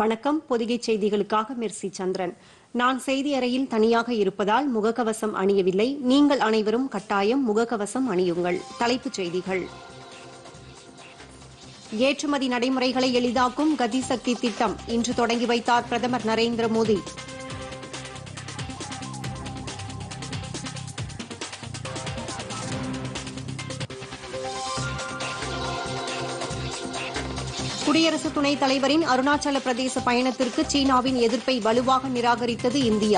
வணக்கம் பொதிகை செய்திகளுக்காக மெர்சி சந்திரன் நான் செய்தி அறையில் தனியாக இருப்பதால் முகக்கவசம் அணியவில்லை நீங்கள் அனைவரும் கட்டாயம் முகக்கவசம் அணியுங்கள் தலைப்புச் செய்திகள் ஏற்றுமதி நடைமுறைகளை எளிதாக்கும் கதிசக்தி திட்டம் இன்று தொடங்கி வைத்தார் பிரதமர் நரேந்திர மோடி குடியரசு துணைத் தலைவரின் அருணாச்சல பிரதேச பயணத்திற்கு சீனாவின் எதிர்ப்பை வலுவாக நிராகரித்தது இந்தியா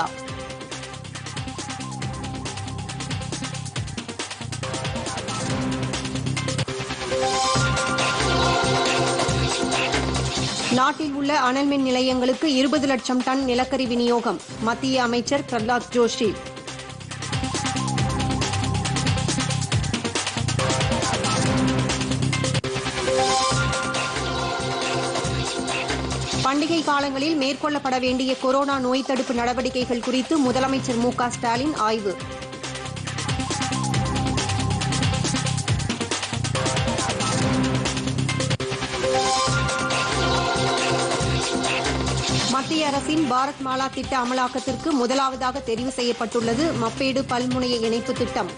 நாட்டில் உள்ள அனல் மின் நிலையங்களுக்கு இருபது லட்சம் டன் நிலக்கரி விநியோகம் மத்திய அமைச்சர் பிரஹ்லாத் ஜோஷி பண்டிகை காலங்களில் மேற்கொள்ளப்பட வேண்டிய கொரோனா நோய் தடுப்பு நடவடிக்கைகள் குறித்து முதலமைச்சர் மு க ஸ்டாலின் ஆய்வு மத்திய அரசின் பாரத் மாலா திட்ட அமலாக்கத்திற்கு முதலாவதாக தெரிவு செய்யப்பட்டுள்ளது மப்பேடு பல்முனைய இணைப்பு திட்டம்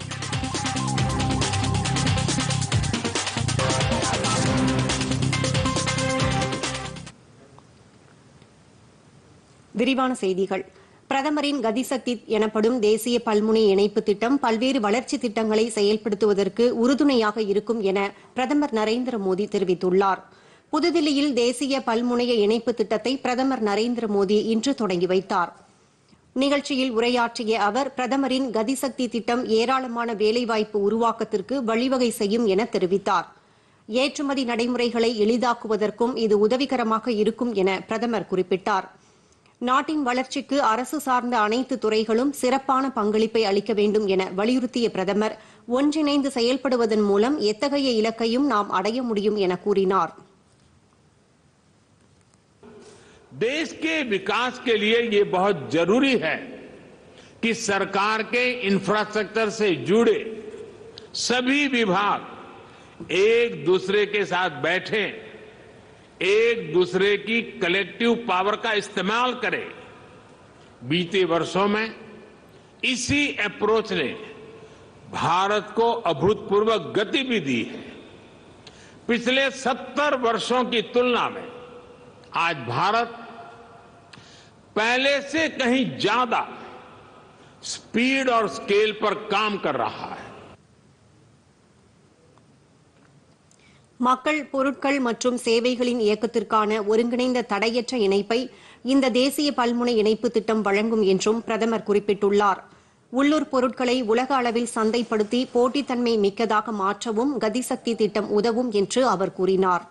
விரிவான செய்திகள் பிரதமரின் கதிசக்தி எனப்படும் தேசிய பல்முனை இணைப்பு திட்டம் பல்வேறு வளர்ச்சி திட்டங்களை செயல்படுத்துவதற்கு உறுதுணையாக இருக்கும் என பிரதமர் நரேந்திர மோடி தெரிவித்துள்ளார் புதுதில்லியில் தேசிய பல்முனைய இணைப்பு திட்டத்தை பிரதமர் நரேந்திர மோடி இன்று தொடங்கி வைத்தார் நிகழ்ச்சியில் உரையாற்றிய அவர் பிரதமரின் கதிசக்தி திட்டம் ஏராளமான வேலைவாய்ப்பு உருவாக்கத்திற்கு வழிவகை செய்யும் என தெரிவித்தார் ஏற்றுமதி நடைமுறைகளை எளிதாக்குவதற்கும் இது உதவிகரமாக இருக்கும் என பிரதமர் குறிப்பிட்டார் நாட்டின் வளர்ச்சிக்கு அரசு சார்ந்த அனைத்து துறைகளும் சிறப்பான பங்களிப்பை அளிக்க வேண்டும் என வலியுறுத்திய பிரதமர் ஒன்றிணைந்து செயல்படுவதன் மூலம் எத்தகைய இலக்கையும் நாம் அடைய முடியும் என கூறினார் देश के विकास के लिए ये बहुत जरूरी है कि सरकार के इंफ्रास्ट्रक्चर से जुड़े सभी विभाग एक दूसरे के साथ बैठे एक दूसरे की कलेक्टिव पावर का इस्तेमाल करें बीते वर्षों में इसी अप्रोच ने भारत को अभूतपूर्व गति भी दी है पिछले सत्तर वर्षों की तुलना में आज भारत पहले से कहीं ज्यादा स्पीड और स्केल पर काम कर रहा है மக்கள் பொருட்கள் மற்றும் சேவைகளின் இயக்கத்திற்கான ஒருங்கிணைந்த தடையற்ற இணைப்பை இந்த தேசிய பல்முனை இணைப்பு திட்டம் வழங்கும் என்றும் பிரதமர் குறிப்பிட்டுள்ளார் உள்ளூர் பொருட்களை உலக அளவில் சந்தைப்படுத்தி போட்டித்தன்மை மிக்கதாக மாற்றவும் கதிசக்தி திட்டம் உதவும் என்று அவர் கூறினார்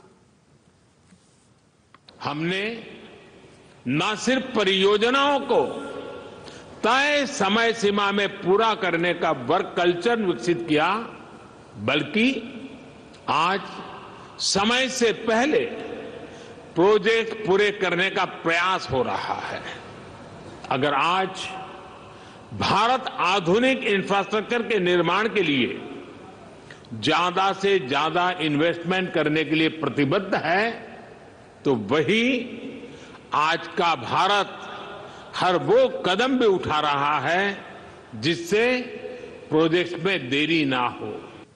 हमने न सिर्फ परियोजनाओं को तय समय सीमा में पूरा करने का वर्क कल्चर विकसित किया बल्कि आज समय से पहले प्रोजेक्ट पूरे करने का प्रयास हो रहा है अगर आज भारत आधुनिक इंफ्रास्ट्रक्चर के निर्माण के लिए ज्यादा से ज्यादा इन्वेस्टमेंट करने के लिए प्रतिबद्ध है तो वही आज का भारत हर वो कदम भी उठा रहा है जिससे प्रोजेक्ट्स में देरी ना हो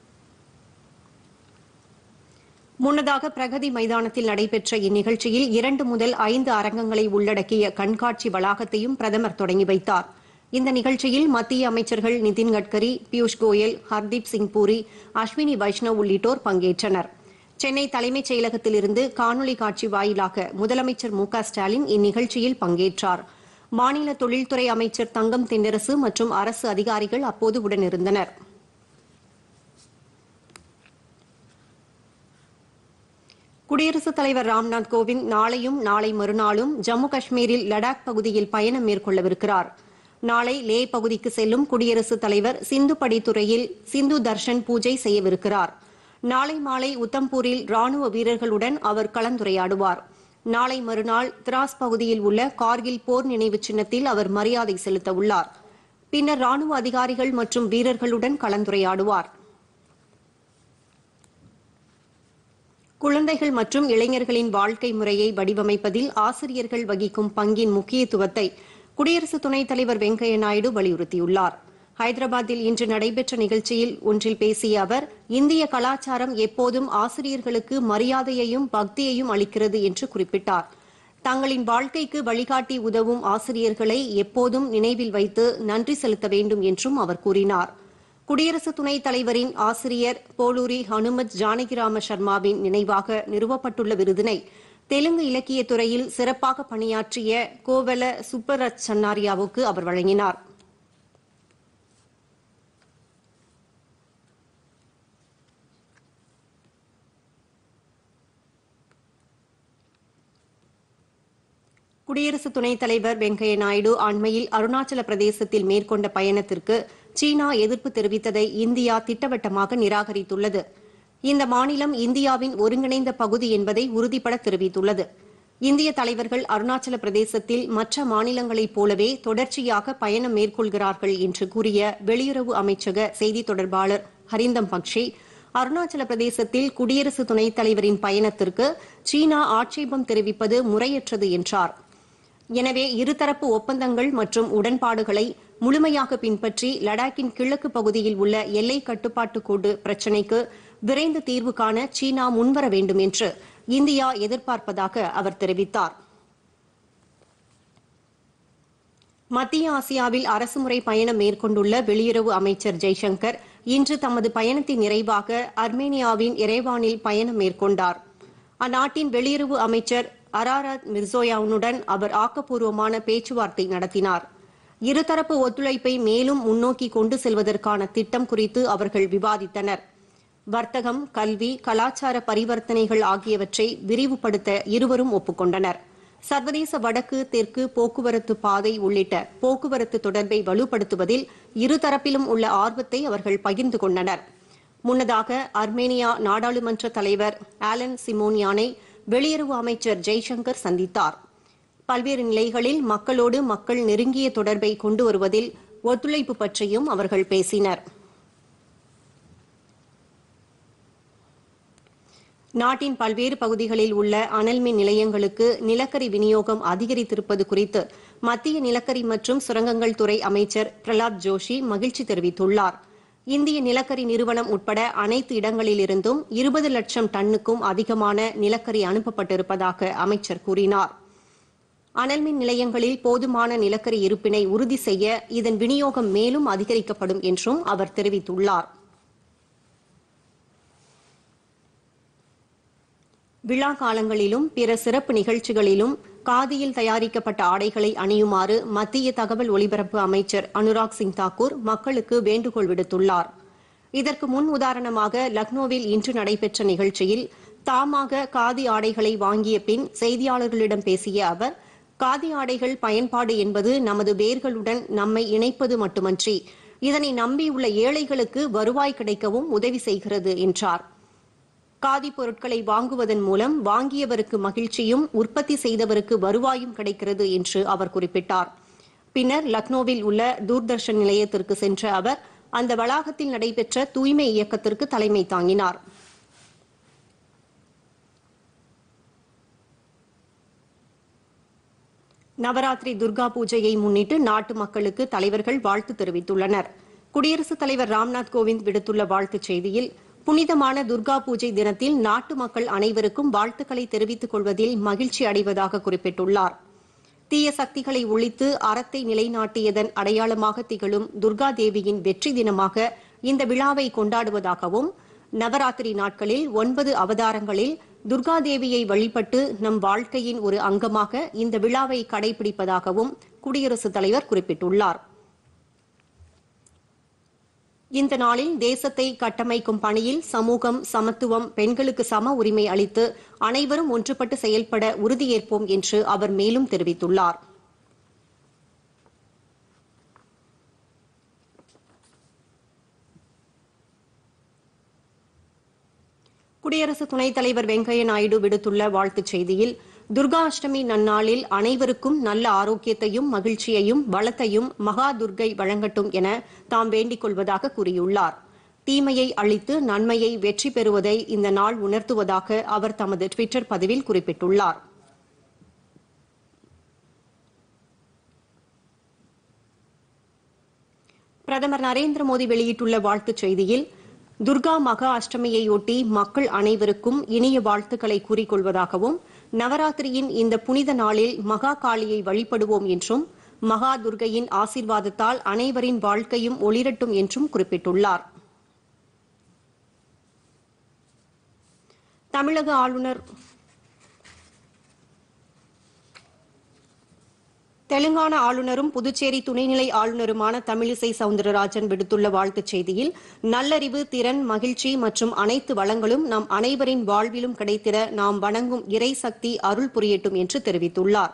முன்னதாக பிரகதி மைதானத்தில் நடைபெற்ற இந்நிகழ்ச்சியில் இரண்டு முதல் ஐந்து அரங்கங்களை உள்ளடக்கிய கண்காட்சி வளாகத்தையும் பிரதமர் தொடங்கி வைத்தார் இந்த நிகழ்ச்சியில் மத்திய அமைச்சர்கள் நிதின் கட்கரி பியூஷ் கோயல் ஹர்தீப் சிங் பூரி அஸ்வினி வைஷ்ணவ் உள்ளிட்டோர் பங்கேற்றனர் சென்னை தலைமைச் செயலகத்திலிருந்து காணொலி காட்சி வாயிலாக முதலமைச்சர் மு க ஸ்டாலின் இந்நிகழ்ச்சியில் பங்கேற்றார் மாநில தொழில்துறை அமைச்சர் தங்கம் தென்னரசு மற்றும் அரசு அதிகாரிகள் அப்போது உடனிருந்தனர் குடியரசுத் தலைவர் ராம்நாத் கோவிந்த் நாளையும் நாளை மறுநாளும் ஜம்மு காஷ்மீரில் லடாக் பகுதியில் பயணம் மேற்கொள்ளவிருக்கிறார் நாளை லே பகுதிக்கு செல்லும் குடியரசுத் தலைவர் சிந்து படித்துறையில் சிந்து தர்ஷன் பூஜை செய்யவிருக்கிறார் நாளை மாலை உத்தம்பூரில் ராணுவ வீரர்களுடன் அவர் கலந்துரையாடுவார் நாளை மறுநாள் திராஸ் பகுதியில் உள்ள கார்கில் போர் நினைவு சின்னத்தில் அவர் மரியாதை செலுத்த உள்ளார் பின்னர் ராணுவ அதிகாரிகள் மற்றும் வீரர்களுடன் கலந்துரையாடுவார் குழந்தைகள் மற்றும் இளைஞர்களின் வாழ்க்கை முறையை வடிவமைப்பதில் ஆசிரியர்கள் வகிக்கும் பங்கின் முக்கியத்துவத்தை குடியரசு துணைத் தலைவர் வெங்கையா நாயுடு வலியுறுத்தியுள்ளார் ஹைதராபாத்தில் இன்று நடைபெற்ற நிகழ்ச்சியில் ஒன்றில் பேசிய அவர் இந்திய கலாச்சாரம் எப்போதும் ஆசிரியர்களுக்கு மரியாதையையும் பக்தியையும் அளிக்கிறது என்று குறிப்பிட்டார் தங்களின் வாழ்க்கைக்கு வழிகாட்டி உதவும் ஆசிரியர்களை எப்போதும் நினைவில் வைத்து நன்றி செலுத்த வேண்டும் என்றும் அவர் கூறினார் குடியரசு துணைத் தலைவரின் ஆசிரியர் போலூரி ஹனுமத் ஜானகிராம சர்மாவின் நினைவாக நிறுவப்பட்டுள்ள விருதினை தெலுங்கு இலக்கியத் துறையில் சிறப்பாக பணியாற்றிய கோவல சுப்பரத் சன்னாரியாவுக்கு அவர் வழங்கினார் குடியரசு துணைத் தலைவர் வெங்கையா நாயுடு அண்மையில் அருணாச்சல பிரதேசத்தில் மேற்கொண்ட பயணத்திற்கு சீனா எதிர்ப்பு தெரிவித்ததை இந்தியா திட்டவட்டமாக நிராகரித்துள்ளது இந்த மாநிலம் இந்தியாவின் ஒருங்கிணைந்த பகுதி என்பதை உறுதிபட தெரிவித்துள்ளது இந்திய தலைவர்கள் அருணாச்சல பிரதேசத்தில் மற்ற மாநிலங்களைப் போலவே தொடர்ச்சியாக பயணம் மேற்கொள்கிறார்கள் என்று கூறிய வெளியுறவு அமைச்சக செய்தி தொடர்பாளர் ஹரிந்தம் பக்ஷி அருணாச்சல பிரதேசத்தில் குடியரசு துணைத் தலைவரின் பயணத்திற்கு சீனா ஆட்சேபம் தெரிவிப்பது முறையற்றது என்றார் எனவே இருதரப்பு ஒப்பந்தங்கள் மற்றும் உடன்பாடுகளை முழுமையாக பின்பற்றி லடாக்கின் கிழக்கு பகுதியில் உள்ள எல்லை கட்டுப்பாட்டு கோடு பிரச்சினைக்கு விரைந்து தீர்வு காண சீனா முன்வர வேண்டும் என்று இந்தியா எதிர்பார்ப்பதாக அவர் தெரிவித்தார் மத்திய ஆசியாவில் அரசுமுறை பயணம் மேற்கொண்டுள்ள வெளியுறவு அமைச்சர் ஜெய்சங்கர் இன்று தமது பயணத்தின் நிறைவாக அர்மேனியாவின் எரேவானில் பயணம் மேற்கொண்டார் அந்நாட்டின் வெளியுறவு அமைச்சர் அராரத் மிர்சோயாவுடன் அவர் ஆக்கப்பூர்வமான பேச்சுவார்த்தை நடத்தினார் இருதரப்பு ஒத்துழைப்பை மேலும் முன்னோக்கி கொண்டு செல்வதற்கான திட்டம் குறித்து அவர்கள் விவாதித்தனர் வர்த்தகம் கல்வி கலாச்சார பரிவர்த்தனைகள் ஆகியவற்றை விரிவுபடுத்த இருவரும் ஒப்புக்கொண்டனர் சர்வதேச வடக்கு தெற்கு போக்குவரத்து பாதை உள்ளிட்ட போக்குவரத்து தொடர்பை வலுப்படுத்துவதில் இருதரப்பிலும் உள்ள ஆர்வத்தை அவர்கள் பகிர்ந்து கொண்டனர் முன்னதாக அர்மேனியா நாடாளுமன்ற தலைவர் ஆலன் சிமோனியானை வெளியுறவு அமைச்சர் ஜெய்சங்கர் சந்தித்தார் பல்வேறு நிலைகளில் மக்களோடு மக்கள் நெருங்கிய தொடர்பை கொண்டு வருவதில் ஒத்துழைப்பு பற்றியும் அவர்கள் பேசினர் நாட்டின் பல்வேறு பகுதிகளில் உள்ள அனல் மின் நிலையங்களுக்கு நிலக்கரி விநியோகம் அதிகரித்திருப்பது குறித்து மத்திய நிலக்கரி மற்றும் சுரங்கங்கள் துறை அமைச்சர் பிரலாத் ஜோஷி மகிழ்ச்சி தெரிவித்துள்ளார் இந்திய நிலக்கரி நிறுவனம் உட்பட அனைத்து இடங்களிலிருந்தும் இருபது லட்சம் டன்னுக்கும் அதிகமான நிலக்கரி அனுப்பப்பட்டிருப்பதாக அமைச்சர் கூறினார் அனல்மின் நிலையங்களில் போதுமான நிலக்கரி இருப்பினை உறுதி செய்ய இதன் விநியோகம் மேலும் அதிகரிக்கப்படும் என்றும் அவர் தெரிவித்துள்ளார் விழா காலங்களிலும் பிற சிறப்பு நிகழ்ச்சிகளிலும் காதியில் தயாரிக்கப்பட்ட ஆடைகளை அணியுமாறு மத்திய தகவல் ஒலிபரப்பு அமைச்சர் அனுராக் சிங் தாக்கூர் மக்களுக்கு வேண்டுகோள் விடுத்துள்ளார் இதற்கு முன் உதாரணமாக லக்னோவில் இன்று நடைபெற்ற நிகழ்ச்சியில் தாமாக காதி ஆடைகளை வாங்கிய பின் செய்தியாளர்களிடம் பேசிய அவர் காதி ஆடைகள் பயன்பாடு என்பது நமது வேர்களுடன் நம்மை இணைப்பது மட்டுமன்றி இதனை நம்பியுள்ள ஏழைகளுக்கு வருவாய் கிடைக்கவும் உதவி செய்கிறது என்றார் காதி பொருட்களை வாங்குவதன் மூலம் வாங்கியவருக்கு மகிழ்ச்சியும் உற்பத்தி செய்தவருக்கு வருவாயும் கிடைக்கிறது என்று அவர் குறிப்பிட்டார் பின்னர் லக்னோவில் உள்ள தூர்தர்ஷன் நிலையத்திற்கு சென்ற அவர் அந்த வளாகத்தில் நடைபெற்ற தூய்மை இயக்கத்திற்கு தலைமை தாங்கினார் நவராத்திரி துர்கா பூஜையை முன்னிட்டு நாட்டு மக்களுக்கு தலைவர்கள் வாழ்த்து தெரிவித்துள்ளனர் குடியரசுத் தலைவர் ராம்நாத் கோவிந்த் விடுத்துள்ள வாழ்த்துச் செய்தியில் புனிதமான துர்கா பூஜை தினத்தில் நாட்டு மக்கள் அனைவருக்கும் வாழ்த்துக்களை தெரிவித்துக் கொள்வதில் மகிழ்ச்சி அடைவதாக குறிப்பிட்டுள்ளார் தீய சக்திகளை ஒழித்து அறத்தை நிலைநாட்டியதன் அடையாளமாக திகழும் துர்கா தேவியின் வெற்றி தினமாக இந்த விழாவை கொண்டாடுவதாகவும் நவராத்திரி நாட்களில் ஒன்பது அவதாரங்களில் துர்கா தேவியை வழிபட்டு நம் வாழ்க்கையின் ஒரு அங்கமாக இந்த விழாவை கடைபிடிப்பதாகவும் குடியரசுத் தலைவர் குறிப்பிட்டுள்ளார் இந்த நாளில் தேசத்தை கட்டமைக்கும் பணியில் சமூகம் சமத்துவம் பெண்களுக்கு சம உரிமை அளித்து அனைவரும் ஒன்றுபட்டு செயல்பட உறுதியேற்போம் என்று அவர் மேலும் தெரிவித்துள்ளார் குடியரசு துணைத் தலைவர் வெங்கையா நாயுடு விடுத்துள்ள வாழ்த்துச் செய்தியில் துர்கா அஷ்டமி நன்னாளில் அனைவருக்கும் நல்ல ஆரோக்கியத்தையும் மகிழ்ச்சியையும் வளத்தையும் மகா துர்கை வழங்கட்டும் என தாம் வேண்டிக் கொள்வதாக கூறியுள்ளார் தீமையை அழித்து நன்மையை வெற்றி பெறுவதை இந்த நாள் உணர்த்துவதாக அவர் தமது டுவிட்டர் பதிவில் குறிப்பிட்டுள்ளார் பிரதமர் நரேந்திர மோடி வெளியிட்டுள்ள வாழ்த்துச் செய்தியில் துர்கா மகா அஷ்டமியையொட்டி மக்கள் அனைவருக்கும் இனிய வாழ்த்துக்களை கூறிக்கொள்வதாகவும் நவராத்திரியின் இந்த புனித நாளில் மகா காளியை வழிபடுவோம் என்றும் மகா துர்கையின் ஆசீர்வாதத்தால் அனைவரின் வாழ்க்கையும் ஒளிரட்டும் என்றும் குறிப்பிட்டுள்ளார் தமிழக ஆளுநர் தெலுங்கானா ஆளுநரும் புதுச்சேரி துணைநிலை ஆளுநருமான தமிழிசை சவுந்தரராஜன் விடுத்துள்ள வாழ்த்துச் செய்தியில் நல்லறிவு திறன் மகிழ்ச்சி மற்றும் அனைத்து வளங்களும் நம் அனைவரின் வாழ்விலும் கிடைத்திட நாம் வணங்கும் இறை சக்தி அருள் புரியட்டும் என்று தெரிவித்துள்ளார்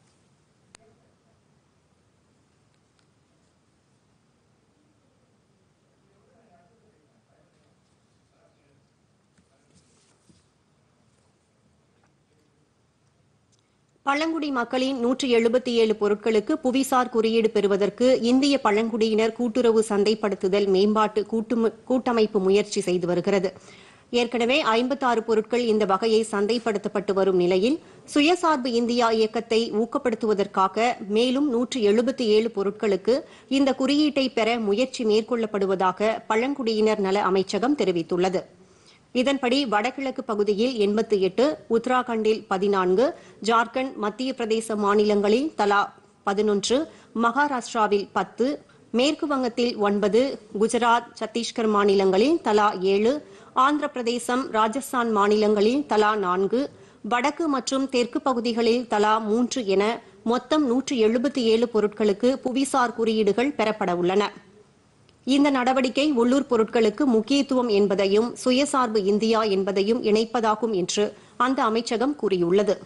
பழங்குடி மக்களின் நூற்றி எழுபத்தி ஏழு பொருட்களுக்கு புவிசார் குறியீடு பெறுவதற்கு இந்திய பழங்குடியினர் கூட்டுறவு சந்தைப்படுத்துதல் மேம்பாட்டு கூட்டும- கூட்டமைப்பு முயற்சி செய்து வருகிறது ஏற்கனவே ஐம்பத்தாறு பொருட்கள் இந்த வகையை சந்தைப்படுத்தப்பட்டு வரும் நிலையில் சுயசார்பு இந்தியா இயக்கத்தை ஊக்கப்படுத்துவதற்காக மேலும் நூற்றி எழுபத்தி ஏழு பொருட்களுக்கு இந்த குறியீட்டை பெற முயற்சி மேற்கொள்ளப்படுவதாக பழங்குடியினர் நல அமைச்சகம் தெரிவித்துள்ளது இதன்படி வடகிழக்கு பகுதியில் எண்பத்தி எட்டு உத்தராகண்டில் பதினான்கு ஜார்க்கண்ட் மத்திய பிரதேச மாநிலங்களில் தலா பதினொன்று மகாராஷ்டிராவில் பத்து மேற்கு வங்கத்தில் ஒன்பது குஜராத் சத்தீஸ்கர் மாநிலங்களில் தலா ஏழு ஆந்திர பிரதேசம் ராஜஸ்தான் மாநிலங்களில் தலா நான்கு வடக்கு மற்றும் தெற்கு பகுதிகளில் தலா மூன்று என மொத்தம் நூற்று எழுபத்தி ஏழு பொருட்களுக்கு புவிசார் குறியீடுகள் பெறப்பட உள்ளன இந்த நடவடிக்கை உள்ளூர் பொருட்களுக்கு முக்கியத்துவம் என்பதையும் சுயசார்பு இந்தியா என்பதையும் இணைப்பதாகும் என்று அந்த அமைச்சகம் கூறியுள்ளது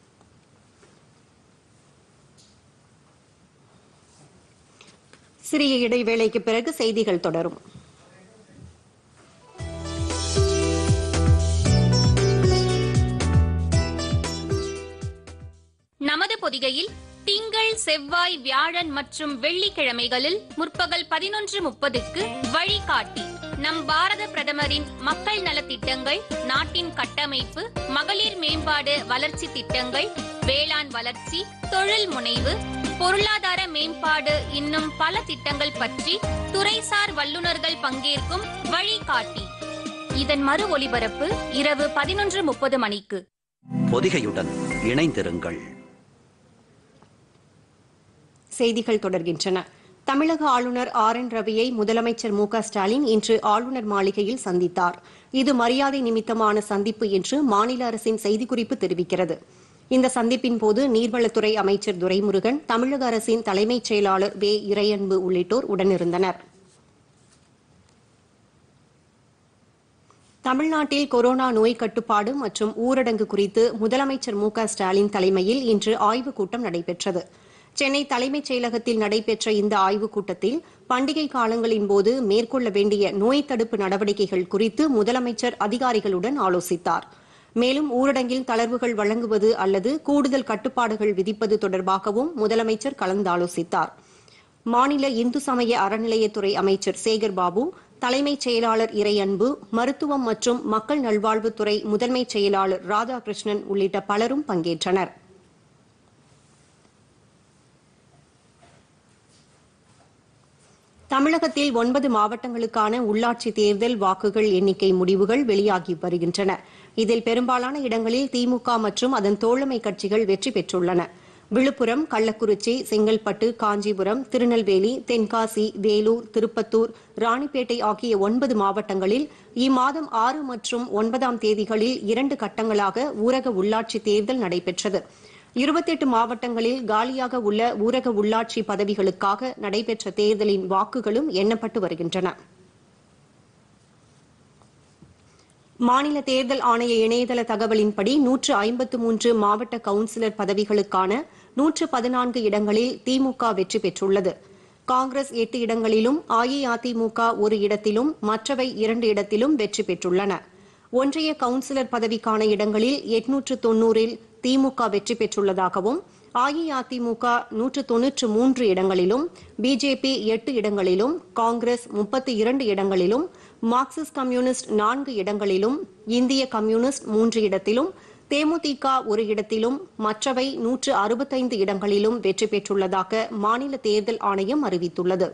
சிறிய இடைவேளைக்கு பிறகு செய்திகள் தொடரும் நமது பொதிகையில் திங்கள் செவ்வாய் வியாழன் மற்றும் வெள்ளிக்கிழமைகளில் முற்பகல் பதினொன்று முப்பதுக்கு வழிகாட்டி நம் பாரத பிரதமரின் மக்கள் நலத்திட்டங்கள் நாட்டின் கட்டமைப்பு மகளிர் மேம்பாடு வளர்ச்சி திட்டங்கள் வேளாண் வளர்ச்சி தொழில் முனைவு பொருளாதார மேம்பாடு இன்னும் பல திட்டங்கள் பற்றி துறைசார் வல்லுநர்கள் பங்கேற்கும் வழிகாட்டி இதன் மறு ஒலிபரப்பு இரவு பதினொன்று முப்பது மணிக்கு பொதிகையுடன் இணைந்திருங்கள் செய்திகள் தொடர்கின்றன தமிழக ஆளுநர் ஆர் என் ரவியை முதலமைச்சர் மு க ஸ்டாலின் இன்று ஆளுநர் மாளிகையில் சந்தித்தார் இது மரியாதை நிமித்தமான சந்திப்பு என்று மாநில அரசின் செய்திக்குறிப்பு தெரிவிக்கிறது இந்த சந்திப்பின் போது நீர்வளத்துறை அமைச்சர் துரைமுருகன் தமிழக அரசின் தலைமைச் செயலாளர் வே இறையன்பு உள்ளிட்டோர் உடனிருந்தனர் தமிழ்நாட்டில் கொரோனா நோய் கட்டுப்பாடு மற்றும் ஊரடங்கு குறித்து முதலமைச்சர் மு க ஸ்டாலின் தலைமையில் இன்று ஆய்வுக் கூட்டம் நடைபெற்றது சென்னை தலைமைச் செயலகத்தில் நடைபெற்ற இந்த ஆய்வுக் கூட்டத்தில் பண்டிகை காலங்களின் போது மேற்கொள்ள வேண்டிய நோய் தடுப்பு நடவடிக்கைகள் குறித்து முதலமைச்சர் அதிகாரிகளுடன் ஆலோசித்தார் மேலும் ஊரடங்கில் தளர்வுகள் வழங்குவது அல்லது கூடுதல் கட்டுப்பாடுகள் விதிப்பது தொடர்பாகவும் முதலமைச்சர் கலந்தாலோசித்தார் மாநில இந்து சமய அறநிலையத்துறை அமைச்சர் சேகர் பாபு தலைமைச் செயலாளர் இறையன்பு மருத்துவம் மற்றும் மக்கள் நல்வாழ்வுத்துறை முதன்மைச் செயலாளர் ராதாகிருஷ்ணன் உள்ளிட்ட பலரும் பங்கேற்றனர் தமிழகத்தில் ஒன்பது மாவட்டங்களுக்கான உள்ளாட்சி தேர்தல் வாக்குகள் எண்ணிக்கை முடிவுகள் வெளியாகி வருகின்றன இதில் பெரும்பாலான இடங்களில் திமுக மற்றும் அதன் தோழமை கட்சிகள் வெற்றி பெற்றுள்ளன விழுப்புரம் கள்ளக்குறிச்சி செங்கல்பட்டு காஞ்சிபுரம் திருநெல்வேலி தென்காசி வேலூர் திருப்பத்தூர் ராணிப்பேட்டை ஆகிய ஒன்பது மாவட்டங்களில் இம்மாதம் ஆறு மற்றும் ஒன்பதாம் தேதிகளில் இரண்டு கட்டங்களாக ஊரக உள்ளாட்சி தேர்தல் நடைபெற்றது இருபத்தெட்டு மாவட்டங்களில் காலியாக உள்ள ஊரக உள்ளாட்சி பதவிகளுக்காக நடைபெற்ற தேர்தலின் வாக்குகளும் எண்ணப்பட்டு வருகின்றன மாநில தேர்தல் ஆணைய இணையதள தகவலின்படி நூற்று ஐம்பத்து மூன்று மாவட்ட கவுன்சிலர் பதவிகளுக்கான நூற்று பதினான்கு இடங்களில் திமுக வெற்றி பெற்றுள்ளது காங்கிரஸ் எட்டு இடங்களிலும் அஇஅதிமுக ஒரு இடத்திலும் மற்றவை இரண்டு இடத்திலும் வெற்றி பெற்றுள்ளன ஒன்றிய கவுன்சிலர் பதவிக்கான இடங்களில் எட்நூற்று தொன்னூறில் திமுக வெற்றி பெற்றுள்ளதாகவும் அஇஅதிமுக நூற்று தொன்னூற்று மூன்று இடங்களிலும் பிஜேபி எட்டு இடங்களிலும் காங்கிரஸ் முப்பத்தி இரண்டு இடங்களிலும் மார்க்சிஸ்ட் கம்யூனிஸ்ட் நான்கு இடங்களிலும் இந்திய கம்யூனிஸ்ட் மூன்று இடத்திலும் தேமுதிக ஒரு இடத்திலும் மற்றவை நூற்று அறுபத்தைந்து இடங்களிலும் வெற்றி பெற்றுள்ளதாக மாநில தேர்தல் ஆணையம் அறிவித்துள்ளது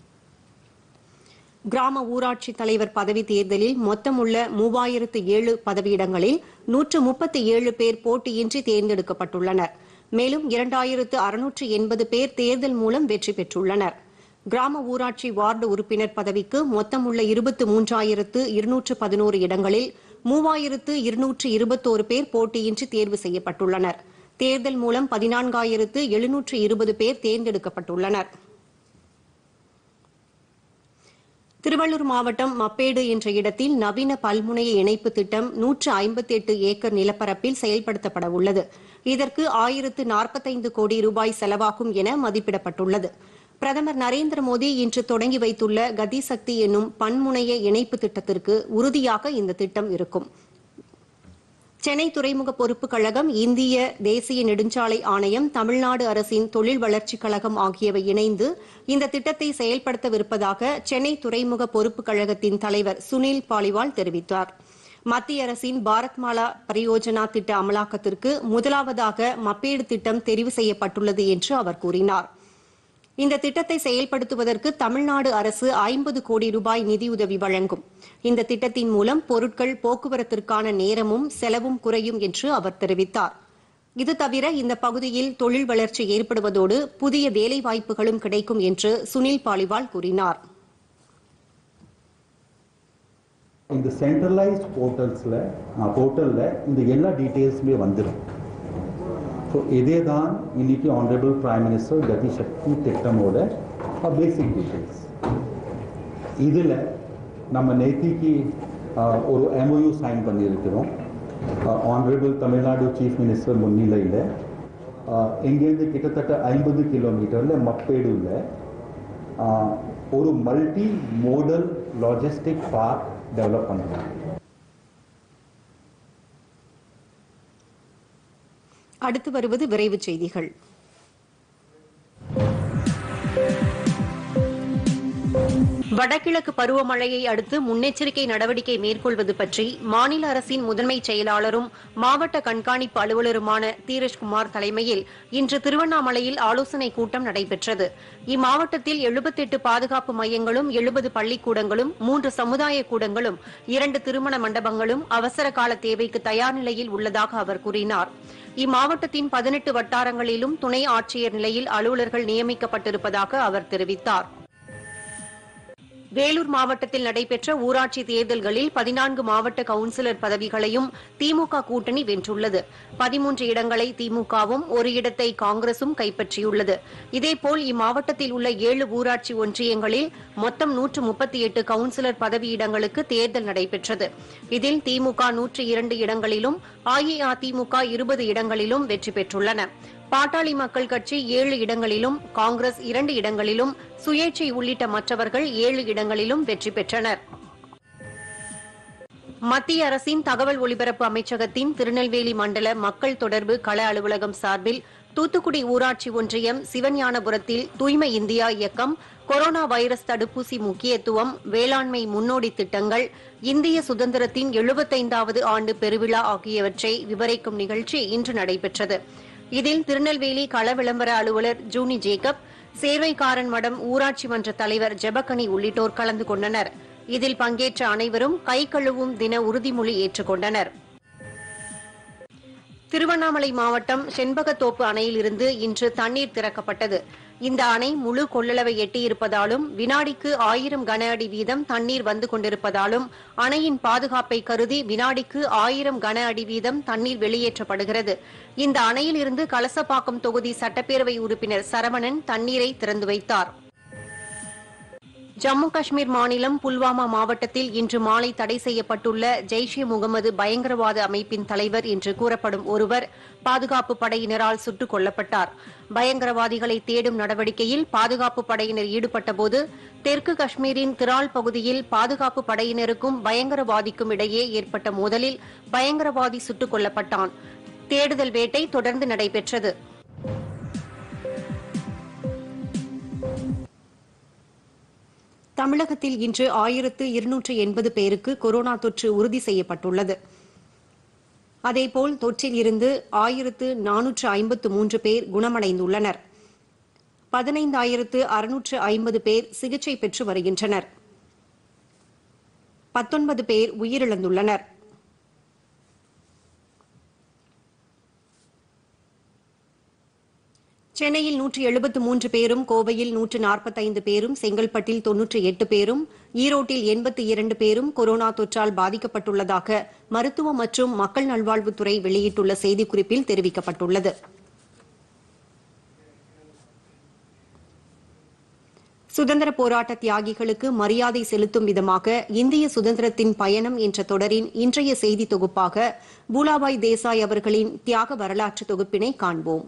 கிராம ஊராட்சி தலைவர் பதவி தேர்தலில் மொத்தமுள்ள மூவாயிரத்து ஏழு பதவியிடங்களில் நூற்று முப்பத்தி ஏழு பேர் போட்டியின்றி தேர்ந்தெடுக்கப்பட்டுள்ளனர் மேலும் இரண்டாயிரத்து அறுநூற்று எண்பது பேர் தேர்தல் மூலம் வெற்றி பெற்றுள்ளனர் கிராம ஊராட்சி வார்டு உறுப்பினர் பதவிக்கு மொத்தமுள்ள இருபத்து மூன்றாயிரத்து இருநூற்று பதினோரு இடங்களில் மூவாயிரத்து இருநூற்று இருபத்தோரு பேர் போட்டியின்றி தேர்வு செய்யப்பட்டுள்ளனர் தேர்தல் மூலம் பதினான்காயிரத்து எழுநூற்று இருபது பேர் தேர்ந்தெடுக்கப்பட்டுள்ளனர் திருவள்ளூர் மாவட்டம் மப்பேடு என்ற இடத்தில் நவீன பல்முனைய இணைப்பு திட்டம் நூற்று ஐம்பத்தி எட்டு ஏக்கர் நிலப்பரப்பில் செயல்படுத்தப்பட உள்ளது இதற்கு ஆயிரத்து நாற்பத்தைந்து கோடி ரூபாய் செலவாகும் என மதிப்பிடப்பட்டுள்ளது பிரதமர் நரேந்திர மோடி இன்று தொடங்கி வைத்துள்ள கதி சக்தி என்னும் பன்முனைய இணைப்பு திட்டத்திற்கு உறுதியாக இந்த திட்டம் இருக்கும் சென்னை துறைமுக பொறுப்புக் கழகம் இந்திய தேசிய நெடுஞ்சாலை ஆணையம் தமிழ்நாடு அரசின் தொழில் வளர்ச்சிக் கழகம் ஆகியவை இணைந்து இந்த திட்டத்தை செயல்படுத்தவிருப்பதாக சென்னை துறைமுக பொறுப்புக் கழகத்தின் தலைவர் சுனில் பாலிவால் தெரிவித்தார் மத்திய அரசின் பாரத் மாலா பரியோஜனா திட்ட அமலாக்கத்திற்கு முதலாவதாக மப்பேடு திட்டம் தெரிவு செய்யப்பட்டுள்ளது என்று அவர் கூறினார் இந்த திட்டத்தை செயல்படுத்துவதற்கு தமிழ்நாடு அரசு ஐம்பது கோடி ரூபாய் நிதியுதவி வழங்கும் இந்த திட்டத்தின் மூலம் பொருட்கள் போக்குவரத்திற்கான நேரமும் செலவும் குறையும் என்று அவர் தெரிவித்தார் இது தவிர இந்த பகுதியில் தொழில் வளர்ச்சி ஏற்படுவதோடு புதிய வேலைவாய்ப்புகளும் கிடைக்கும் என்று சுனில் பாலிவால் கூறினார் இந்த சென்ட்ரலைஸ்ட் போர்ட்டல்ஸில் போர்ட்டலில் இந்த எல்லா டீட்டெயில்ஸுமே வந்துடும் ஸோ இதே தான் இன்னைக்கு ஆனரபிள் பிரைம் மினிஸ்டர் கதி சக்தி திட்டமோட பேசிக் டீட்டெயில்ஸ் இதில் நம்ம நேத்திக்கு ஒரு எம்ஓயு சைன் பண்ணியிருக்கிறோம் ஆனரபிள் தமிழ்நாடு சீஃப் மினிஸ்டர் முன்னிலையில் இங்கேருந்து கிட்டத்தட்ட ஐம்பது கிலோமீட்டரில் மப்பேடுவில் ஒரு multi modal logistic park develop பண்ணுறாங்க அடுத்து வருவது விரைவுச் செய்திகள் வடகிழக்கு பருவமழையை அடுத்து முன்னெச்சரிக்கை நடவடிக்கை மேற்கொள்வது பற்றி மாநில அரசின் முதன்மைச் செயலாளரும் மாவட்ட கண்காணிப்பு அலுவலருமான தீரஜ்குமார் தலைமையில் இன்று திருவண்ணாமலையில் ஆலோசனைக் கூட்டம் நடைபெற்றது இம்மாவட்டத்தில் எழுபத்தெட்டு பாதுகாப்பு மையங்களும் எழுபது பள்ளிக்கூடங்களும் மூன்று சமுதாய கூடங்களும் இரண்டு திருமண மண்டபங்களும் அவசர கால தேவைக்கு தயார் நிலையில் உள்ளதாக அவர் கூறினார் இம்மாவட்டத்தின் பதினெட்டு வட்டாரங்களிலும் துணை ஆட்சியர் நிலையில் அலுவலர்கள் நியமிக்கப்பட்டிருப்பதாக அவர் தெரிவித்தார் வேலூர் மாவட்டத்தில் நடைபெற்ற ஊராட்சி தேர்தல்களில் பதினான்கு மாவட்ட கவுன்சிலர் பதவிகளையும் திமுக கூட்டணி வென்றுள்ளது பதிமூன்று இடங்களை திமுகவும் ஒரு இடத்தை காங்கிரசும் கைப்பற்றியுள்ளது இதேபோல் இம்மாவட்டத்தில் உள்ள ஏழு ஊராட்சி ஒன்றியங்களில் மொத்தம் நூற்று முப்பத்தி எட்டு கவுன்சிலர் பதவியிடங்களுக்கு தேர்தல் நடைபெற்றது இதில் திமுக நூற்று இரண்டு இடங்களிலும் அஇஅதிமுக இருபது இடங்களிலும் வெற்றி பெற்றுள்ளன பாட்டாளி மக்கள் கட்சி ஏழு இடங்களிலும் காங்கிரஸ் இரண்டு இடங்களிலும் சுயேட்சை உள்ளிட்ட மற்றவர்கள் ஏழு இடங்களிலும் வெற்றி பெற்றனர் மத்திய அரசின் தகவல் ஒலிபரப்பு அமைச்சகத்தின் திருநெல்வேலி மண்டல மக்கள் தொடர்பு கள அலுவலகம் சார்பில் தூத்துக்குடி ஊராட்சி ஒன்றியம் சிவஞானபுரத்தில் தூய்மை இந்தியா இயக்கம் கொரோனா வைரஸ் தடுப்பூசி முக்கியத்துவம் வேளாண்மை முன்னோடி திட்டங்கள் இந்திய சுதந்திரத்தின் எழுபத்தைந்தாவது ஆண்டு பெருவிழா ஆகியவற்றை விவரிக்கும் நிகழ்ச்சி இன்று நடைபெற்றது இதில் திருநெல்வேலி கள விளம்பர அலுவலர் ஜூனி ஜேக்கப் சேர்வைக்காரன் மடம் ஊராட்சி மன்ற தலைவர் ஜெபக்கனி உள்ளிட்டோர் கலந்து கொண்டனர் இதில் பங்கேற்ற அனைவரும் கை கழுவும் தின உறுதிமொழி ஏற்றுக்கொண்டனர் திருவண்ணாமலை மாவட்டம் செண்பகத்தோப்பு அணையிலிருந்து இன்று தண்ணீர் திறக்கப்பட்டது இந்த அணை முழு கொள்ளளவை எட்டியிருப்பதாலும் வினாடிக்கு ஆயிரம் கன அடி வீதம் தண்ணீர் வந்து கொண்டிருப்பதாலும் அணையின் பாதுகாப்பை கருதி வினாடிக்கு ஆயிரம் கன அடி வீதம் தண்ணீர் வெளியேற்றப்படுகிறது இந்த அணையில் இருந்து கலசப்பாக்கம் தொகுதி சட்டப்பேரவை உறுப்பினர் சரவணன் தண்ணீரை திறந்து வைத்தார் ஜம்மு காஷ்மீர் மாநிலம் புல்வாமா மாவட்டத்தில் இன்று மாலை தடை செய்யப்பட்டுள்ள ஜெய்ஷே முகமது பயங்கரவாத அமைப்பின் தலைவர் என்று கூறப்படும் ஒருவர் பாதுகாப்பு படையினரால் சுட்டுக் கொல்லப்பட்டார் பயங்கரவாதிகளை தேடும் நடவடிக்கையில் பாதுகாப்பு படையினர் ஈடுபட்டபோது தெற்கு காஷ்மீரின் திரால் பகுதியில் பாதுகாப்பு படையினருக்கும் பயங்கரவாதிக்கும் இடையே ஏற்பட்ட மோதலில் பயங்கரவாதி சுட்டுக் கொல்லப்பட்டான் தேடுதல் வேட்டை தொடர்ந்து நடைபெற்றது தமிழகத்தில் இன்று ஆயிரத்து இருநூற்று எண்பது பேருக்கு கொரோனா தொற்று உறுதி செய்யப்பட்டுள்ளது அதேபோல் தொற்றில் இருந்து ஆயிரத்து நானூற்று ஐம்பத்து மூன்று பேர் குணமடைந்துள்ளனர் பதினைந்தாயிரத்து அறுநூற்று ஐம்பது பேர் சிகிச்சை பெற்று வருகின்றனர் பத்தொன்பது பேர் உயிரிழந்துள்ளனர் சென்னையில் நூற்று எழுபத்து மூன்று பேரும் கோவையில் நூற்று நாற்பத்தைந்து பேரும் செங்கல்பட்டில் தொன்னூற்றி எட்டு பேரும் ஈரோட்டில் எண்பத்தி இரண்டு பேரும் கொரோனா தொற்றால் பாதிக்கப்பட்டுள்ளதாக மருத்துவ மற்றும் மக்கள் நல்வாழ்வுத்துறை வெளியிட்டுள்ள செய்திக்குறிப்பில் தெரிவிக்கப்பட்டுள்ளது சுதந்திர போராட்ட தியாகிகளுக்கு மரியாதை செலுத்தும் விதமாக இந்திய சுதந்திரத்தின் பயணம் என்ற தொடரின் இன்றைய செய்தி தொகுப்பாக பூலாபாய் தேசாய் அவர்களின் தியாக வரலாற்று தொகுப்பினை காண்போம்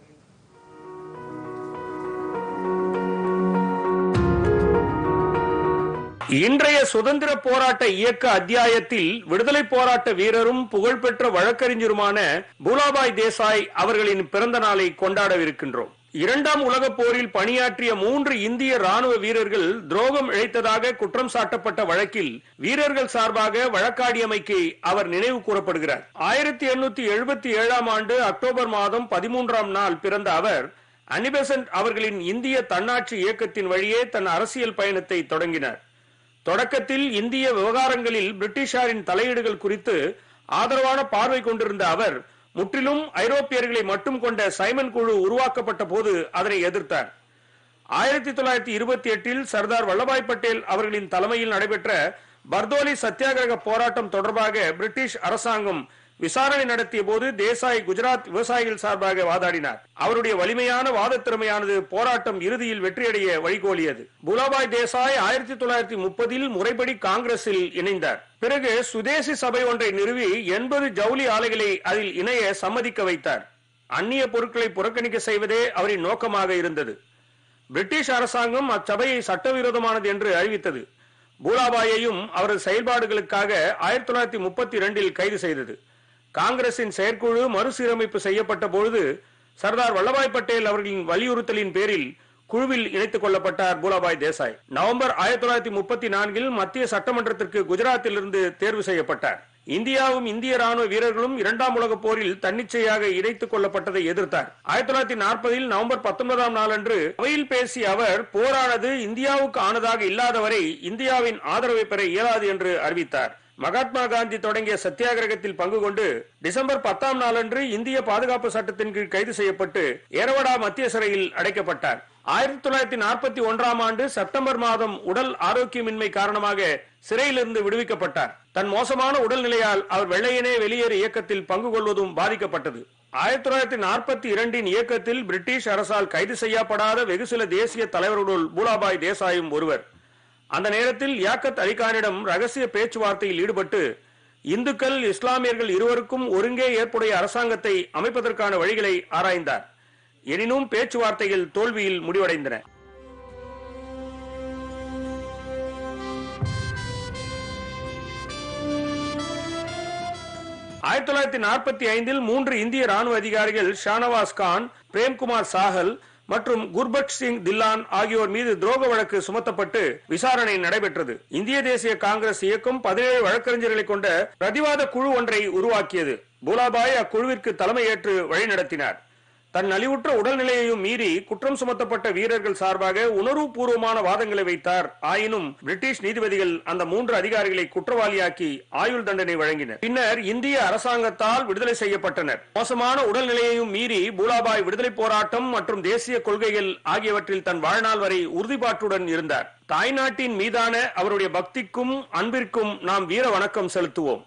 இன்றைய சுதந்திர போராட்ட இயக்க அத்தியாயத்தில் விடுதலை போராட்ட வீரரும் புகழ்பெற்ற வழக்கறிஞருமான பூலாபாய் தேசாய் அவர்களின் பிறந்த நாளை கொண்டாடவிருக்கின்றோம் இரண்டாம் உலகப் போரில் பணியாற்றிய மூன்று இந்திய ராணுவ வீரர்கள் துரோகம் இழைத்ததாக குற்றம் சாட்டப்பட்ட வழக்கில் வீரர்கள் சார்பாக வழக்காடியமைக்கு அவர் நினைவு கூறப்படுகிறார் ஆயிரத்தி எண்ணூத்தி எழுபத்தி ஏழாம் ஆண்டு அக்டோபர் மாதம் பதிமூன்றாம் நாள் பிறந்த அவர் அனிபெசன்ட் அவர்களின் இந்திய தன்னாட்சி இயக்கத்தின் வழியே தன் அரசியல் பயணத்தை தொடங்கினார் தொடக்கத்தில் இந்திய விவகாரங்களில் பிரிட்டிஷாரின் தலையீடுகள் குறித்து ஆதரவான பார்வை கொண்டிருந்த அவர் முற்றிலும் ஐரோப்பியர்களை மட்டும் கொண்ட சைமன் குழு உருவாக்கப்பட்ட போது அதனை எதிர்த்தார் ஆயிரத்தி தொள்ளாயிரத்தி இருபத்தி எட்டில் சர்தார் வல்லபாய் பட்டேல் அவர்களின் தலைமையில் நடைபெற்ற பர்தோலி சத்தியாகிரக போராட்டம் தொடர்பாக பிரிட்டிஷ் அரசாங்கம் விசாரணை நடத்திய போது தேசாய் குஜராத் விவசாயிகள் சார்பாக வாதாடினார் அவருடைய வலிமையான வாத திறமையானது போராட்டம் இறுதியில் வெற்றியடைய வழிகோலியது புலாபாய் தேசாய் ஆயிரத்தி தொள்ளாயிரத்தி முப்பதில் முறைப்படி காங்கிரஸில் இணைந்தார் பிறகு சுதேசி சபை ஒன்றை நிறுவி எண்பது ஜவுளி ஆலைகளை அதில் இணைய சம்மதிக்க வைத்தார் அந்நிய பொருட்களை புறக்கணிக்க செய்வதே அவரின் நோக்கமாக இருந்தது பிரிட்டிஷ் அரசாங்கம் அச்சபையை சட்டவிரோதமானது என்று அறிவித்தது பூலாபாயையும் அவரது செயல்பாடுகளுக்காக ஆயிரத்தி தொள்ளாயிரத்தி முப்பத்தி இரண்டில் கைது செய்தது காங்கிரசின் செயற்குழு மறுசீரமைப்பு செய்யப்பட்ட பொழுது சர்தார் வல்லபாய் பட்டேல் அவர்களின் வலியுறுத்தலின் பேரில் குழுவில் இணைத்துக் கொள்ளப்பட்டார் பூலாபாய் தேசாய் நவம்பர் ஆயிரத்தி தொள்ளாயிரத்தி முப்பத்தி நான்கில் மத்திய சட்டமன்றத்திற்கு குஜராத்திலிருந்து தேர்வு செய்யப்பட்டார் இந்தியாவும் இந்திய ராணுவ வீரர்களும் இரண்டாம் உலக போரில் தன்னிச்சையாக இணைத்துக் கொள்ளப்பட்டதை எதிர்த்தார் ஆயிரத்தி தொள்ளாயிரத்தி நாற்பதில் நவம்பர் பத்தொன்பதாம் நாளன்று அவையில் பேசிய அவர் போரானது இந்தியாவுக்கு ஆனதாக இல்லாதவரை இந்தியாவின் ஆதரவை பெற இயலாது என்று அறிவித்தார் மகாத்மா காந்தி தொடங்கிய சத்தியாகிரகத்தில் பங்கு கொண்டு டிசம்பர் பத்தாம் நாளன்று இந்திய பாதுகாப்பு சட்டத்தின் கீழ் கைது செய்யப்பட்டு ஏரவடா மத்திய சிறையில் அடைக்கப்பட்டார் ஆயிரத்தி தொள்ளாயிரத்தி நாற்பத்தி ஒன்றாம் ஆண்டு செப்டம்பர் மாதம் உடல் ஆரோக்கியமின்மை காரணமாக சிறையிலிருந்து விடுவிக்கப்பட்டார் தன் மோசமான உடல்நிலையால் அவர் வெள்ளையனே வெளியேறு இயக்கத்தில் பங்கு கொள்வதும் பாதிக்கப்பட்டது ஆயிரத்தி தொள்ளாயிரத்தி நாற்பத்தி இரண்டின் இயக்கத்தில் பிரிட்டிஷ் அரசால் கைது செய்யப்படாத வெகு சில தேசிய தலைவர்களுள் பூலாபாய் தேசாயும் ஒருவர் அந்த நேரத்தில் யாக்கத் அலிகானிடம் ரகசிய பேச்சுவார்த்தையில் ஈடுபட்டு இந்துக்கள் இஸ்லாமியர்கள் இருவருக்கும் ஒருங்கே ஏற்புடைய அரசாங்கத்தை அமைப்பதற்கான வழிகளை ஆராய்ந்தார் எனினும் பேச்சுவார்த்தைகள் தோல்வியில் முடிவடைந்தன ஆயிரத்தி தொள்ளாயிரத்தி நாற்பத்தி ஐந்தில் மூன்று இந்திய ராணுவ அதிகாரிகள் ஷானவாஸ் கான் பிரேம்குமார் சாஹல் மற்றும் குர்பட் சிங் தில்லான் ஆகியோர் மீது துரோக வழக்கு சுமத்தப்பட்டு விசாரணை நடைபெற்றது இந்திய தேசிய காங்கிரஸ் இயக்கம் பதினேழு வழக்கறிஞர்களை கொண்ட பிரதிவாத குழு ஒன்றை உருவாக்கியது பூலாபாய் அக்குழுவிற்கு தலைமையேற்று வழிநடத்தினார் தன் நலிவுற்ற உடல்நிலையையும் மீறி குற்றம் சுமத்தப்பட்ட வீரர்கள் சார்பாக உணர்வுபூர்வமான வாதங்களை வைத்தார் ஆயினும் பிரிட்டிஷ் நீதிபதிகள் அந்த மூன்று அதிகாரிகளை குற்றவாளியாக்கி ஆயுள் தண்டனை வழங்கினர் பின்னர் இந்திய அரசாங்கத்தால் விடுதலை செய்யப்பட்டனர் மோசமான உடல்நிலையையும் மீறி பூலாபாய் விடுதலை போராட்டம் மற்றும் தேசிய கொள்கைகள் ஆகியவற்றில் தன் வாழ்நாள் வரை உறுதிப்பாட்டுடன் இருந்தார் தாய்நாட்டின் மீதான அவருடைய பக்திக்கும் அன்பிற்கும் நாம் வீர வணக்கம் செலுத்துவோம்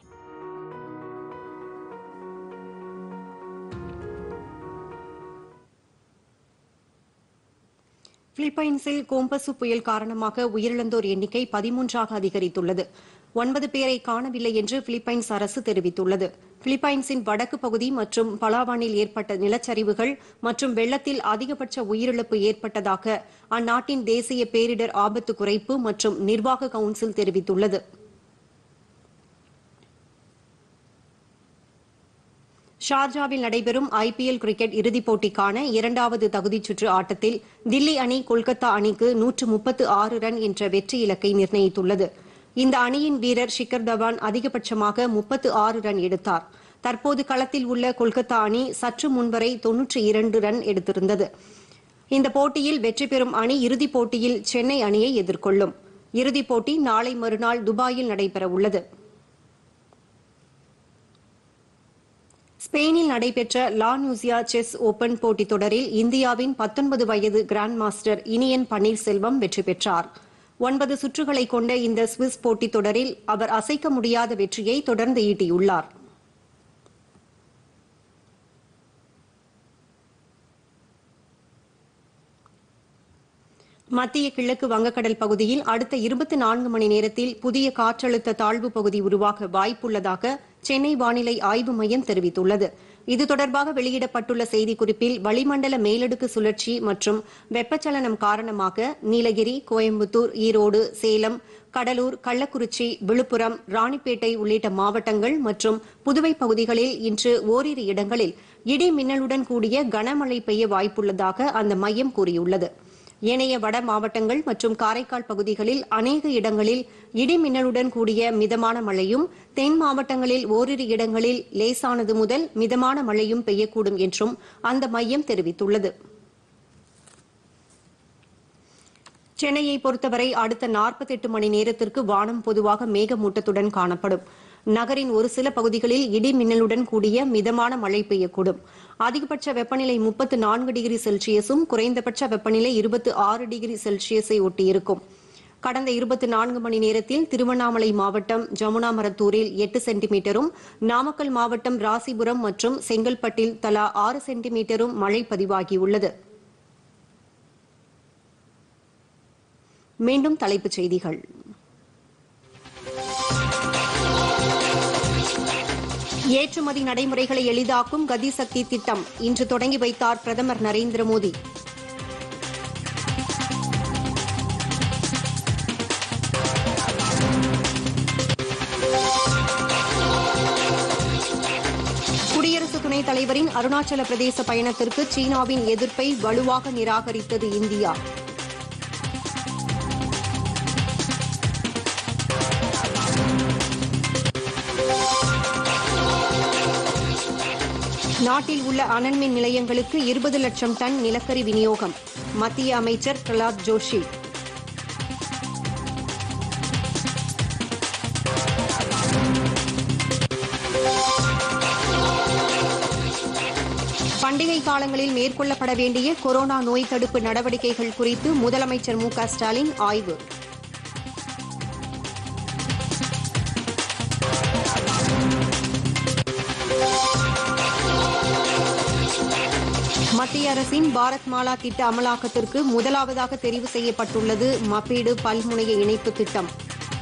பிலிப்பைன்ஸில் கோம்பசு புயல் காரணமாக உயிரிழந்தோர் எண்ணிக்கை பதிமூன்றாக அதிகரித்துள்ளது ஒன்பது பேரை காணவில்லை என்று பிலிப்பைன்ஸ் அரசு தெரிவித்துள்ளது பிலிப்பைன்ஸின் வடக்கு பகுதி மற்றும் பலாவானில் ஏற்பட்ட நிலச்சரிவுகள் மற்றும் வெள்ளத்தில் அதிகபட்ச உயிரிழப்பு ஏற்பட்டதாக அந்நாட்டின் தேசிய பேரிடர் ஆபத்து குறைப்பு மற்றும் நிர்வாக கவுன்சில் தெரிவித்துள்ளது ஷார்ஜாவில் நடைபெறும் ஐபிஎல் கிரிக்கெட் இறுதிப் போட்டிக்கான இரண்டாவது தகுதிச் சுற்று ஆட்டத்தில் தில்லி அணி கொல்கத்தா அணிக்கு நூற்று முப்பத்து ஆறு ரன் என்ற வெற்றி இலக்கை நிர்ணயித்துள்ளது இந்த அணியின் வீரர் ஷிகர் தவான் அதிகபட்சமாக முப்பத்து ஆறு ரன் எடுத்தார் தற்போது களத்தில் உள்ள கொல்கத்தா அணி சற்று முன்வரை தொன்னூற்றி இரண்டு ரன் எடுத்திருந்தது இந்த போட்டியில் வெற்றி பெறும் அணி இறுதிப் போட்டியில் சென்னை அணியை எதிர்கொள்ளும் இறுதிப் போட்டி நாளை மறுநாள் துபாயில் நடைபெறவுள்ளது ஸ்பெயினில் நடைபெற்ற லா நியூசியா செஸ் ஓபன் போட்டித் தொடரில் இந்தியாவின் பத்தொன்பது வயது கிராண்ட் மாஸ்டர் இனியன் பன்னீர்செல்வம் வெற்றி பெற்றார் ஒன்பது சுற்றுகளை கொண்ட இந்த சுவிஸ் போட்டித் தொடரில் அவர் அசைக்க முடியாத வெற்றியை தொடர்ந்து ஈட்டியுள்ளார் மத்திய கிழக்கு வங்கக்கடல் பகுதியில் அடுத்த இருபத்தி நான்கு மணி நேரத்தில் புதிய காற்றழுத்த தாழ்வு பகுதி உருவாக வாய்ப்புள்ளதாக சென்னை வானிலை ஆய்வு மையம் தெரிவித்துள்ளது இது தொடர்பாக வெளியிடப்பட்டுள்ள செய்திக்குறிப்பில் வளிமண்டல மேலடுக்கு சுழற்சி மற்றும் வெப்பச்சலனம் காரணமாக நீலகிரி கோயம்புத்தூர் ஈரோடு சேலம் கடலூர் கள்ளக்குறிச்சி விழுப்புரம் ராணிப்பேட்டை உள்ளிட்ட மாவட்டங்கள் மற்றும் புதுவை பகுதிகளில் இன்று ஓரிரு இடங்களில் இடி மின்னலுடன் கூடிய கனமழை பெய்ய வாய்ப்புள்ளதாக அந்த மையம் கூறியுள்ளது ஏனைய வட மாவட்டங்கள் மற்றும் காரைக்கால் பகுதிகளில் அநேக இடங்களில் இடி மின்னலுடன் கூடிய மிதமான மழையும் தென் மாவட்டங்களில் ஓரிரு இடங்களில் லேசானது முதல் மிதமான மழையும் பெய்யக்கூடும் என்றும் அந்த மையம் தெரிவித்துள்ளது சென்னையை பொறுத்தவரை அடுத்த 48 மணி நேரத்திற்கு வானம் பொதுவாக மேகமூட்டத்துடன் காணப்படும் நகரின் ஒரு சில பகுதிகளில் இடி மின்னலுடன் கூடிய மிதமான மழை பெய்யக்கூடும் அதிகபட்ச வெப்பநிலை முப்பத்து நான்கு டிகிரி செல்சியஸும் குறைந்தபட்ச வெப்பநிலை இருபத்தி ஆறு டிகிரி செல்சியஸை ஒட்டியிருக்கும் கடந்த இருபத்தி நான்கு மணி நேரத்தில் திருவண்ணாமலை மாவட்டம் ஜமுனா மரத்தூரில் எட்டு சென்டிமீட்டரும் நாமக்கல் மாவட்டம் ராசிபுரம் மற்றும் செங்கல்பட்டில் தலா ஆறு சென்டிமீட்டரும் மழை பதிவாகியுள்ளது மீண்டும் தலைப்புச் செய்திகள் ஏற்றுமதி நடைமுறைகளை எளிதாக்கும் கதி சக்தி திட்டம் இன்று தொடங்கி வைத்தார் பிரதமர் நரேந்திர மோடி குடியரசு துணைத் தலைவரின் அருணாச்சல பிரதேச பயணத்திற்கு சீனாவின் எதிர்ப்பை வலுவாக நிராகரித்தது இந்தியா நாட்டில் உள்ள அனல்மின் நிலையங்களுக்கு இருபது லட்சம் டன் நிலக்கரி விநியோகம் மத்திய அமைச்சர் பிரலாத் ஜோஷி பண்டிகை காலங்களில் மேற்கொள்ளப்பட வேண்டிய கொரோனா நோய் தடுப்பு நடவடிக்கைகள் குறித்து முதலமைச்சர் மு க ஸ்டாலின் ஆய்வு மத்திய அரசின் பாரத் மாலா திட்ட அமலாக்கத்திற்கு முதலாவதாக தெரிவு செய்யப்பட்டுள்ளது மப்பீடு பல்முனைய இணைப்பு திட்டம்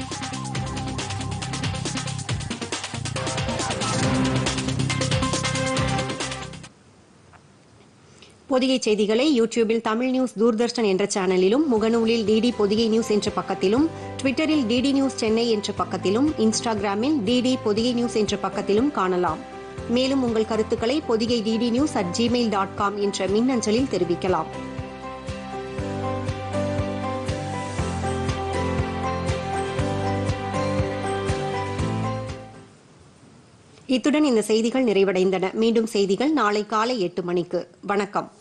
பொதிகை செய்திகளை யூடியூபில் தமிழ் நியூஸ் தூர்தர்ஷன் என்ற சேனலிலும் முகநூலில் டிடி பொதிகை நியூஸ் என்ற பக்கத்திலும் ட்விட்டரில் டிடி நியூஸ் சென்னை என்ற பக்கத்திலும் இன்ஸ்டாகிராமில் டிடி பொதிகை நியூஸ் என்ற பக்கத்திலும் காணலாம் மேலும் உங்கள் கருத்துக்களை Podhigai DD news at Gmail dot com என்ற மின்னஞ்சலில் தெரிவிக்கலாம் இத்துடன் இந்த செய்திகள் நிறைவடைந்தன மீண்டும் செய்திகள் நாளை காலை எட்டு மணிக்கு வணக்கம்